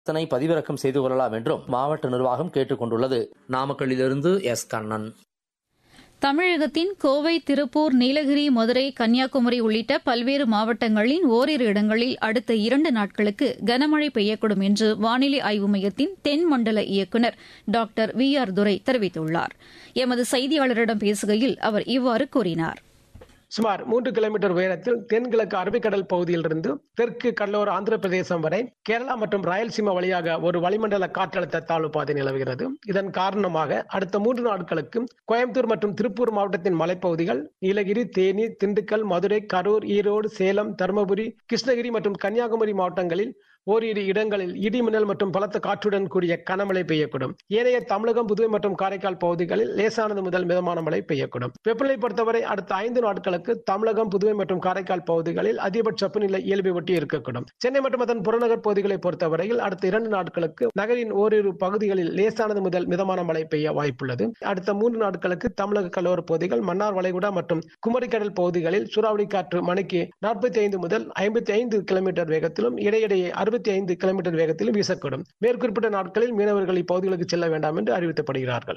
இதனை பதிவிறக்கம் செய்து கொள்ளலாம் என்றும் மாவட்ட நிர்வாகம் கேட்டுக் கொண்டுள்ளது நாமக்கல்லிலிருந்து எஸ் கண்ணன் தமிழகத்தின் கோவை திருப்பூர் நீலகிரி மதுரை கன்னியாகுமரி உள்ளிட்ட பல்வேறு மாவட்டங்களின் ஓரிரு இடங்களில் அடுத்த இரண்டு நாட்களுக்கு கனமழை பெய்யக்கூடும் என்று வானிலை ஆய்வு மையத்தின் தென் மண்டல இயக்குநர் டாக்டர் வி ஆர் துரை தெரிவித்துள்ளார் எமது செய்தியாளரிடம் பேசுகையில் அவர் இவ்வாறு கூறினார் சுமார் மூன்று கிலோமீட்டர் உயரத்தில் தென்கிழக்கு அரபிக்கடல் பகுதியிலிருந்து தெற்கு கடலோர ஆந்திர பிரதேசம் வரை கேரளா மற்றும் ராயல்சீமா வழியாக ஒரு வளிமண்டல காற்றழுத்த தாழ்வு பாதை நிலவுகிறது இதன் காரணமாக அடுத்த மூன்று நாட்களுக்கு கோயம்புத்தூர் மற்றும் திருப்பூர் மாவட்டத்தின் மலைப்பகுதிகள் நீலகிரி தேனி திண்டுக்கல் மதுரை கரூர் ஈரோடு சேலம் தருமபுரி கிருஷ்ணகிரி மற்றும் கன்னியாகுமரி மாவட்டங்களில் ஓரிரு இடங்களில் இடி மின்னல் மற்றும் பலத்த காற்றுடன் கூடிய கனமழை பெய்யக்கூடும் ஏனைய தமிழகம் புதுவை மற்றும் காரைக்கால் பகுதிகளில் லேசானது முதல் மிதமான மழை பெய்யக்கூடும் வெப்பநிலை பொறுத்தவரை அடுத்த ஐந்து நாட்களுக்கு தமிழகம் புதுவை மற்றும் காரைக்கால் பகுதிகளில் அதிகபட்ச வெப்பநிலை இயல்பை ஒட்டி இருக்கக்கூடும் சென்னை மற்றும் அதன் புறநகர் பகுதிகளை பொறுத்தவரையில் அடுத்த இரண்டு நாட்களுக்கு நகரின் ஓரிரு பகுதிகளில் லேசானது முதல் மிதமான மழை பெய்ய வாய்ப்புள்ளது அடுத்த மூன்று நாட்களுக்கு தமிழக கடலோர பகுதிகள் மன்னார் வளைகுடா மற்றும் குமரிக்கடல் பகுதிகளில் சூறாவளி காற்று மணிக்கு நாற்பத்தி ஐந்து முதல் ஐம்பத்தி ஐந்து கிலோமீட்டர் வேகத்திலும் இடையிடையே அறுபத்தி ஐந்து கிலோமீட்டர் வேகத்திலும் வீசக்கூடும் மேற்குறிப்பிட்ட நாட்களில் மீனவர்கள் இப்பகுதிகளுக்கு செல்ல வேண்டாம் என்று அறிவிக்கப்படுகிறார்கள்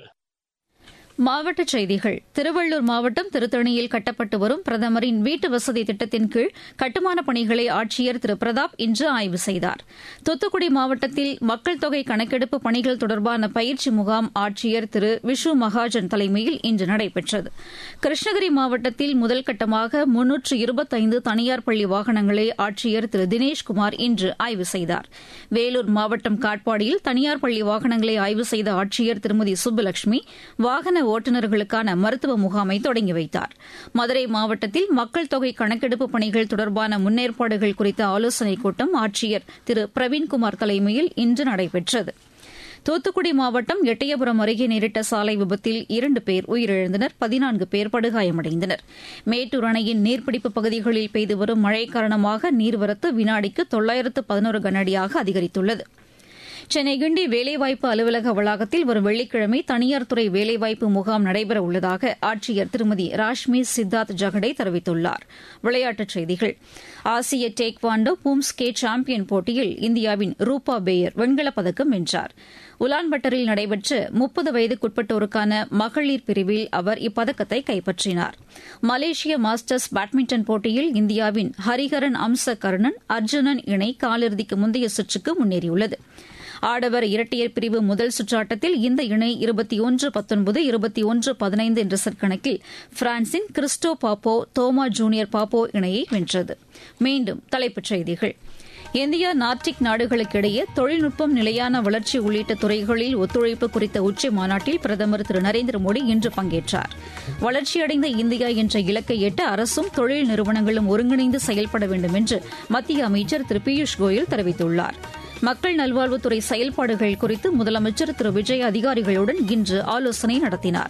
மாவட்டச் செய்திகள் திருவள்ளூர் மாவட்டம் திருத்தணியில் கட்டப்பட்டு வரும் பிரதமரின் வீட்டு வசதி திட்டத்தின் கீழ் கட்டுமானப் பணிகளை ஆட்சியர் திரு பிரதாப் இன்று ஆய்வு செய்தார் தூத்துக்குடி மாவட்டத்தில் மக்கள் தொகை கணக்கெடுப்பு பணிகள் தொடர்பான பயிற்சி முகாம் ஆட்சியர் திரு விஷு மகாஜன் தலைமையில் இன்று நடைபெற்றது கிருஷ்ணகிரி மாவட்டத்தில் முதல் கட்டமாக முன்னூற்று இருபத்தைந்து தனியார் பள்ளி வாகனங்களை ஆட்சியர் திரு தினேஷ்குமார் இன்று ஆய்வு செய்தார் வேலூர் மாவட்டம் காட்பாடியில் தனியார் பள்ளி வாகனங்களை ஆய்வு செய்த ஆட்சியர் திருமதி சுப்புலட்சுமி வாகன ஓட்டுநர்களுக்கான மருத்துவ முகாமை தொடங்கி வைத்தார் மதுரை மாவட்டத்தில் மக்கள் தொகை கணக்கெடுப்பு பணிகள் தொடர்பான முன்னேற்பாடுகள் குறித்த ஆலோசனைக் கூட்டம் ஆட்சியர் திரு பிரவீன்குமார் தலைமையில் இன்று நடைபெற்றது தூத்துக்குடி மாவட்டம் எட்டயபுரம் அருகே நேரிட்ட சாலை விபத்தில் இரண்டு பேர் உயிரிழந்தனர் பதினான்கு பேர் படுகாயமடைந்தனர் மேட்டூர் அணையின் நீர்பிடிப்பு பகுதிகளில் பெய்து வரும் மழை காரணமாக நீர்வரத்து வினாடிக்கு தொள்ளாயிரத்து பதினோரு கனஅடியாக அதிகரித்துள்ளது சென்னை கிண்டி வேலைவாய்ப்பு அலுவலக வளாகத்தில் வரும் வெள்ளிக்கிழமை தனியார் துறை வேலைவாய்ப்பு முகாம் நடைபெற உள்ளதாக ஆட்சியர் திருமதி ராஷ்மி சித்தார்த் ஜகடே தெரிவித்துள்ளார் விளையாட்டுச் செய்திகள் ஆசிய டேக்வாண்டோ பூம்ஸ்கே சாம்பியன் போட்டியில் இந்தியாவின் ரூபா பேயர் வெண்கலப் பதக்கம் வென்றார் உலான்பட்டரில் நடைபெற்ற முப்பது வயதுக்குட்பட்டோருக்கான மகளிர் பிரிவில் அவர் இப்பதக்கத்தை கைப்பற்றினார் மலேசிய மாஸ்டர்ஸ் பேட்மிண்டன் போட்டியில் இந்தியாவின் ஹரிஹரன் அம்ச கர்ணன் அர்ஜுனன் இணை காலிறுதிக்கு முந்தைய சுற்றுக்கு முன்னேறியுள்ளது ஆடவர் இரட்டையர் பிரிவு முதல் சுற்றாட்டத்தில் இந்த இணை இருபத்தி ஒன்று பத்தொன்பது இருபத்தி ஒன்று பதினைந்து என்ற செட் கணக்கில் பிரான்சின் கிறிஸ்டோ பாப்போ தோமா ஜூனியர் பாப்போ இணையை வென்றது மீண்டும் தலைப்புச் செய்திகள் இந்தியா நார்டிக் நாடுகளுக்கிடையே தொழில்நுட்பம் நிலையான வளர்ச்சி உள்ளிட்ட துறைகளில் ஒத்துழைப்பு குறித்த உச்சி மாநாட்டில் பிரதமர் திரு நரேந்திர மோடி இன்று பங்கேற்றார் வளர்ச்சியடைந்த இந்தியா என்ற இலக்கை எட்ட அரசும் தொழில் நிறுவனங்களும் ஒருங்கிணைந்து செயல்பட வேண்டும் என்று மத்திய அமைச்சர் திரு பியூஷ் கோயல் தெரிவித்துள்ளார் மக்கள் நல்வாழ்வுத்துறை செயல்பாடுகள் குறித்து முதலமைச்சர் திரு விஜய் அதிகாரிகளுடன் இன்று ஆலோசனை நடத்தினார்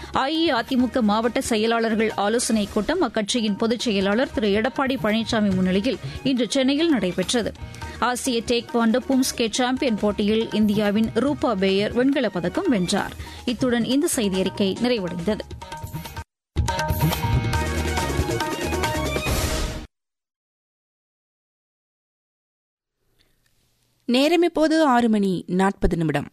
அஇஅதிமுக மாவட்ட செயலாளர்கள் ஆலோசனைக் கூட்டம் அக்கட்சியின் பொதுச் செயலாளர் திரு எடப்பாடி பழனிசாமி முன்னிலையில் இன்று சென்னையில் நடைபெற்றது ஆசிய டேக்வாண்டோ பும்ஸ்கே சாம்பியன் போட்டியில் இந்தியாவின் ரூபா பேயர் வெண்கலப் பதக்கம் வென்றார் இத்துடன் இந்த செய்தியறிக்கை நிறைவடைந்தது நேரம் இப்போது ஆறு மணி நாற்பது நிமிடம்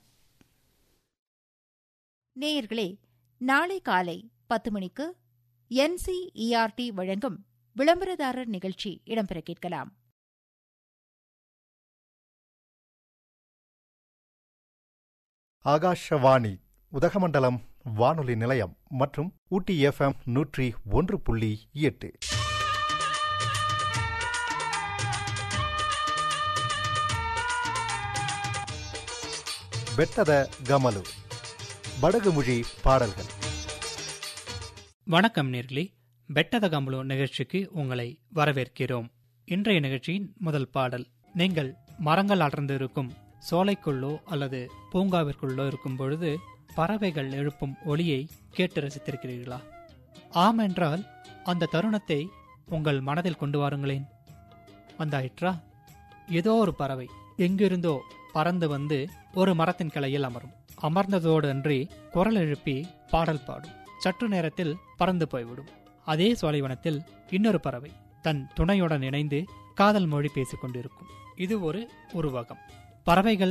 நேயர்களே நாளை காலை பத்து மணிக்கு என்சிஇஆர்டி வழங்கும் விளம்பரதாரர் நிகழ்ச்சி இடம்பெற கேட்கலாம் ஆகாஷவாணி உதகமண்டலம் வானொலி நிலையம் மற்றும் ஊட்டி எஃப்எம் நூற்றி ஒன்று புள்ளி எட்டு ಬೆಟ್ಟದ ಗಮಲು ಬಡಗುಮುழி பாடல்கள் வணக்கம் நேர்களே பெட்டத கம்பளோ நிகழ்ச்சிக்கு உங்களை வரவேற்கிறோம் இன்றைய நிகழ்ச்சியின் முதல் பாடல் நீங்கள் மரங்கள் அடர்ந்து இருக்கும் சோலைக்குள்ளோ அல்லது பூங்காவிற்குள்ளோ இருக்கும் பொழுது பறவைகள் எழுப்பும் ஒளியை கேட்டு ரசித்திருக்கிறீர்களா ஆம் என்றால் அந்த தருணத்தை உங்கள் மனதில் கொண்டு வாருங்களேன் வந்தாயிற்றா ஏதோ ஒரு பறவை எங்கிருந்தோ பறந்து வந்து ஒரு மரத்தின் கிளையில் அமரும் அமர்ந்ததோடு அன்றி குரல் எழுப்பி பாடல் பாடும் சற்று நேரத்தில் பறந்து போய்விடும் அதே சோலைவனத்தில் இன்னொரு பறவை தன் துணையுடன் இணைந்து காதல் மொழி பேசிக் கொண்டிருக்கும் இது ஒரு உருவகம் பறவைகள்